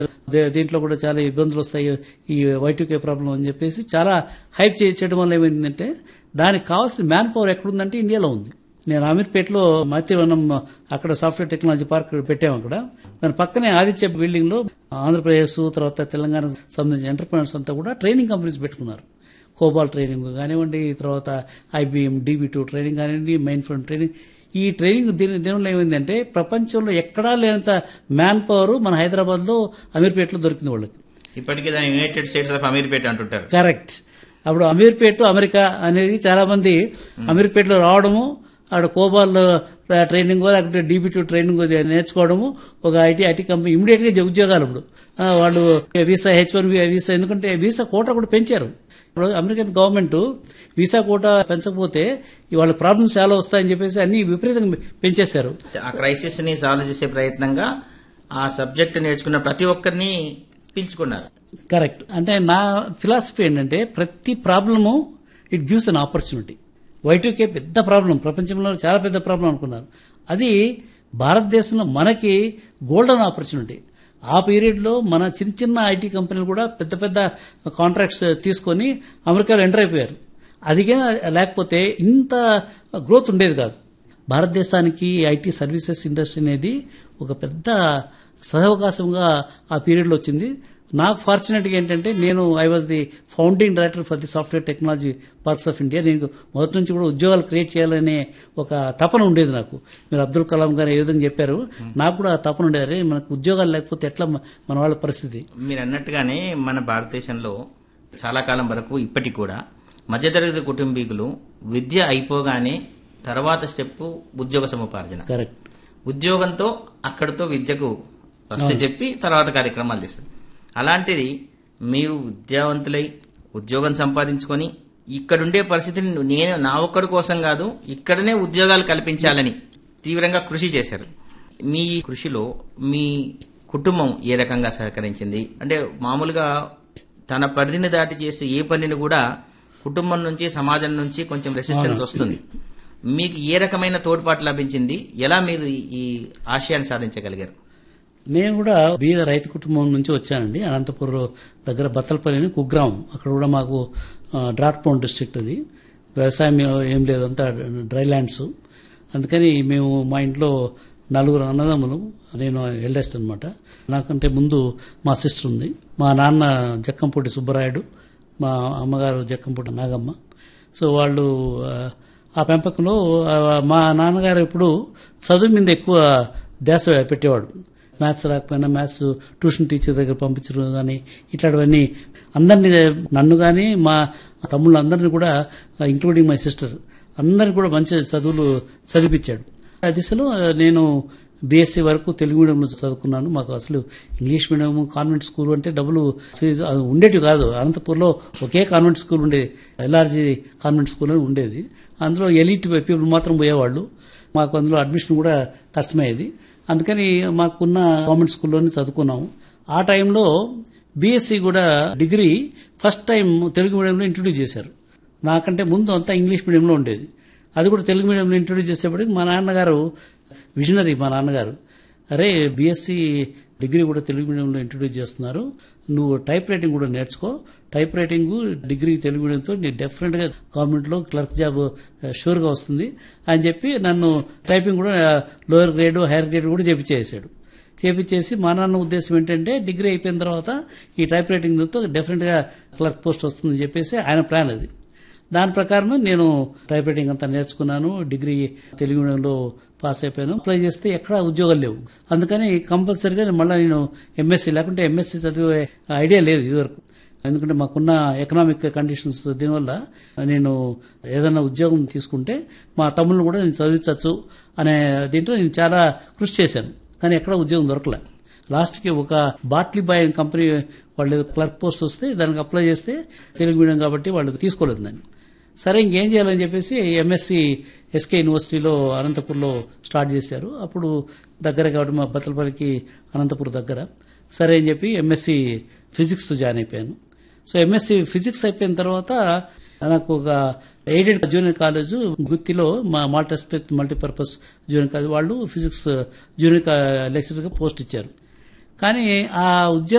they- దీంట్లో కూడా చాలా ఇబ్బందులు వస్తాయి ఈ వైటుకే ప్రాబ్లం అని చెప్పేసి చాలా హైప్ చే- చేయడం వల్ల ఏమైందంటే దానికి కావాల్సిన మ్యాన్ పవర్ ఎక్కడుందంటే ఇండియాలో ఉంది నేను అమీర్పేటలో మాతృవనం అక్కడ సాఫ్ట్వేర్ టెక్నాలజీ పార్క్ పెట్టాము అక్కడ దాని పక్కనే ఆదిత్య బిల్డింగ్ లో ఆంధ్రప్రదేశ్ తర్వాత తెలంగాణ సంబంధించిన ఎంటర్ప్రినర్స్ అంతా కూడా ట్రైనింగ్ కంపెనీస్ పెట్టుకున్నారు కోబాల్ ట్రైనింగ్ కానివ్వండి తర్వాత ఐబిఎం డీబీ టూ ట్రైనింగ్ కానివ్వండి మెయిన్ ఫ్రంట్ ట్రైనింగ్ ఈ ట్రైనింగ్ దీని దీనివల్ల ఏమైందంటే ప్రపంచంలో ఎక్కడా లేనంత మ్యాన్ పవర్ మన హైదరాబాద్ లో అమీర్పేటలో దొరికింది వాళ్ళకి ఇప్పటికీ దాని యునైటెడ్ స్టేట్స్ ఆఫ్ అమీర్పేట అంటుంటారు కరెక్ట్ అప్పుడు అమీర్పేట అమెరికా అనేది చాలా మంది అమీర్పేటలో రావడము ఆడ కోబాల్ ట్రైనింగ్ లేకపోతే డీబీ టూ ట్రైనింగ్ నేర్చుకోవడము ఒక ఐటీ ఐటీ కంపెనీ ఇమీడియట్ గా ఉద్యోగాలు ఇప్పుడు ఆ, వాళ్ళు వీసా హెచ్ వన్ వీసా ఎందుకంటే వీసా కోట కూడా పెంచారు ఇప్పుడు అమెరికన్ గవర్నమెంట్ వీసా కోట పెంచకపోతే వాళ్ళ ప్రాబ్లమ్స్ చాలా వస్తాయని చెప్పేసి అన్ని విపరీతంగా పెంచేశారు ఆ క్రైసిస్ ని సాల్వ్ చేసే ప్రయత్నంగా ఆ సబ్జెక్ట్ నేర్చుకున్న ప్రతి ఒక్కరిని పిలుచుకున్నారు కరెక్ట్ అంటే నా ఫిలాసఫీ ఏంటంటే ప్రతి problem it gives an opportunity వైటుకే పెద్ద ప్రాబ్లం ప్రపంచంలో చాలా పెద్ద ప్రాబ్లం అనుకున్నారు అది భారతదేశంలో మనకి గోల్డెన్ ఆపర్చునిటీ ఆ పీరియడ్లో మన చిన్న చిన్న ఐటీ కంపెనీలు కూడా పెద్ద పెద్ద కాంట్రాక్ట్స్ తీసుకొని అమెరికాలో ఎంటర్ అయిపోయారు అదిగే లేకపోతే ఇంత గ్రోత్ ఉండేది కాదు భారతదేశానికి ఐటీ సర్వీసెస్ ఇండస్ట్రీ అనేది ఒక పెద్ద సదవకాశంగా ఆ పీరియడ్లో వచ్చింది నాకు ఫార్చునేట్గా ఏంటంటే నేను I was the founding director for the software technology parks of India నేను మొదటి నుంచి కూడా ఉద్యోగాలు క్రియేట్ చేయాలనే ఒక తపన ఉండేది నాకు మీరు అబ్దుల్ కలాం గారు ఏ విధంగా చెప్పారు నాకు కూడా ఆ తపన ఉండేది అరే మనకు ఉద్యోగాలు లేకపోతే ఎట్లా మ- మన వాళ్ళ పరిస్థితి మీరు అన్నట్టుగానే మన భారతదేశంలో చాలా కాలం వరకు ఇప్పటికి కూడా మధ్యతరగతి కుటుంబీకులు విద్య అయిపోగానే తర్వాత స్టెప్ ఉద్యోగ సముపార్జన కరెక్ట్ ఉద్యోగంతో అక్కడితో విద్యకు ఫస్ట్ చెప్పి తర్వాత కార్యక్రమాలు చేస్తారు అలాంటిది మీరు విద్యావంతులై ఉద్యోగం సంపాదించుకొని ఇక్కడుండే పరిస్థితిని నేను నా ఒక్కడి కోసం కాదు ఇక్కడనే ఉద్యోగాలు కల్పించాలని తీవ్రంగా కృషి చేశారు మీ కృషిలో మీ కుటుంబం ఏ రకంగా సహకరించింది అంటే మామూలుగా తన పరిధిని దాటి చేసే ఏ పనిని కూడా కుటుంబం నుంచి సమాజం నుంచి కొంచెం రెసిస్టెన్స్ వస్తుంది మీకు ఏ రకమైన తోడ్పాటు లభించింది ఎలా మీరు ఈ- ఈ ఆశయాన్ని సాధించగలిగారు నేను కూడా బీద రైతు కుటుంబం నుంచి వచ్చానండి అనంతపురం దగ్గర బత్తలపల్లి అని కుగ్రామం అక్కడ కూడా మాకు డ్రాట్ ప్రోన్ డిస్ట్రిక్ట్ అది వ్యవసాయం ఏం లేదు అంతా డ్రై ల్యాండ్స్ అందుకని మేము మా ఇంట్లో నలుగురు అన్నదమ్ములు నేను ఎల్డెస్ట్ అనమాట నాకంటే ముందు మా సిస్టర్ ఉంది మా నాన్న జక్కంపూడి సుబ్బరాయుడు మా అమ్మగారు జక్కంపూడి నాగమ్మ సో వాళ్ళు ఆ, ఆ పెంపకంలో ఆ, మా నాన్నగారు ఇప్పుడు చదువు మీద ఎక్కువ ధ్యాస పెట్టేవాడు మ్యాథ్స్ రాకపోయినా మ్యాథ్స్ ట్యూషన్ టీచర్ దగ్గర పంపించడం కానీ ఇట్లాంటివన్నీ అందరినీ నన్ను కానీ మా తమ్ముళ్ళు అందరినీ కూడా ఇంక్లూడింగ్ మై సిస్టర్ అందరిని కూడా మంచి చదువులు చదివించాడు ఆ దిశలో నేను బీఎస్సీ వరకు తెలుగు మీడియంలో చదువుకున్నాను మాకు అసలు ఇంగ్లీష్ మీడియం కాన్వెంట్ స్కూల్ అంటే డబ్బులు ఫీజు అది ఉండేటివి కాదు అనంతపూర్లో ఒకే కాన్వెంట్ స్కూల్ ఉండేది ఎల్ఆర్జీ కాన్వెంట్ స్కూల్ అని ఉండేది అందులో ఎలిట్ పీపుల్ మాత్రం పోయేవాళ్ళు మాకు అందులో అడ్మిషన్ కూడా కష్టమయ్యేది అందుకని మాకున్న గవర్నమెంట్ స్కూల్లోనే చదువుకున్నాము ఆ టైంలో బీఎస్సీ కూడా డిగ్రీ ఫస్ట్ టైం తెలుగు మీడియంలో ఇంట్రొడ్యూస్ చేశారు నాకంటే ముందు అంతా ఇంగ్లీష్ మీడియంలో ఉండేది అది కూడా తెలుగు మీడియంలో ఇంట్రొడ్యూస్ చేసేప్పటికి మా నాన్నగారు విజనరీ మా నాన్నగారు అరే బీఎస్సీ డిగ్రీ కూడా తెలుగు మీడియంలో ఇంట్రొడ్యూస్ చేస్తున్నారు నువ్వు టైప్ రైటింగ్ కూడా నేర్చుకో టైప్ రైటింగ్ డిగ్రీ తెలుగు మీడియంతో నీ డెఫినెట్ గా గవర్నమెంట్ లో క్లర్క్ జాబ్ షూర్ గా వస్తుంది అని చెప్పి నన్ను టైపింగ్ కూడా లోయర్ గ్రేడ్ హైయర్ గ్రేడ్ కూడా చేపించేసాడు చేపించేసి మా నాన్న ఉద్దేశం ఏంటంటే డిగ్రీ అయిపోయిన తర్వాత ఈ టైప్ రైటింగ్ తో డెఫినెట్ గా క్లర్క్ పోస్ట్ వస్తుందని చెప్పేసి ఆయన ప్లాన్ అది దాని ప్రకారం నేను టైప్ రైటింగ్ అంతా నేర్చుకున్నాను డిగ్రీ తెలుగు మీడియంలో పాస్ అయిపోయాను అప్లై చేస్తే ఎక్కడ ఉద్యోగాలు లేవు అందుకని కంపల్సరీగా మళ్ళీ నేను ఎంఎస్సీ లేకుంటే ఎంఎస్సీ చదివే ఐడియా లేదు ఇదివరకు ఎందుకంటే మాకున్న ఎకనామిక్ కండిషన్స్ దీనివల్ల నేను ఏదైనా ఉద్యోగం తీసుకుంటే మా తమ్ముళ్ళు కూడా నేను చదివించవచ్చు అనే దీంట్లో నేను చాలా కృషి చేశాను కానీ ఎక్కడ ఉద్యోగం దొరకలే లాస్ట్కి ఒక బాట్లీ బాయ్ అనే కంపెనీ వాళ్ళు క్లర్క్ పోస్ట్ వస్తే దానికి అప్లై చేస్తే తెలుగు మీడియం కాబట్టి వాళ్ళు తీసుకోలేదు దాన్ని సరే ఇంకేం చేయాలని చెప్పేసి ఎంఎస్సి ఎస్కే యూనివర్సిటీలో అనంతపూర్లో స్టార్ట్ చేశారు అప్పుడు దగ్గర కాబట్టి మా బత్తలపల్లికి అనంతపూర్ దగ్గర సరే అని చెప్పి ఎంఎస్సి ఫిజిక్స్ జాయిన్ అయిపోయాను సో ఎంఎస్సి ఫిజిక్స్ అయిపోయిన తర్వాత నాకు ఒక ఎయిడెడ్ జూనియర్ కాలేజ్ గుత్తిలో మా మాల్టాస్పెక్ట్ మల్టీపర్పస్ జూనియర్ కాలేజ్ వాళ్ళు ఫిజిక్స్ జూనియర్ లెక్చరర్గా పోస్ట్ ఇచ్చారు కానీ ఆ ఉద్యోగం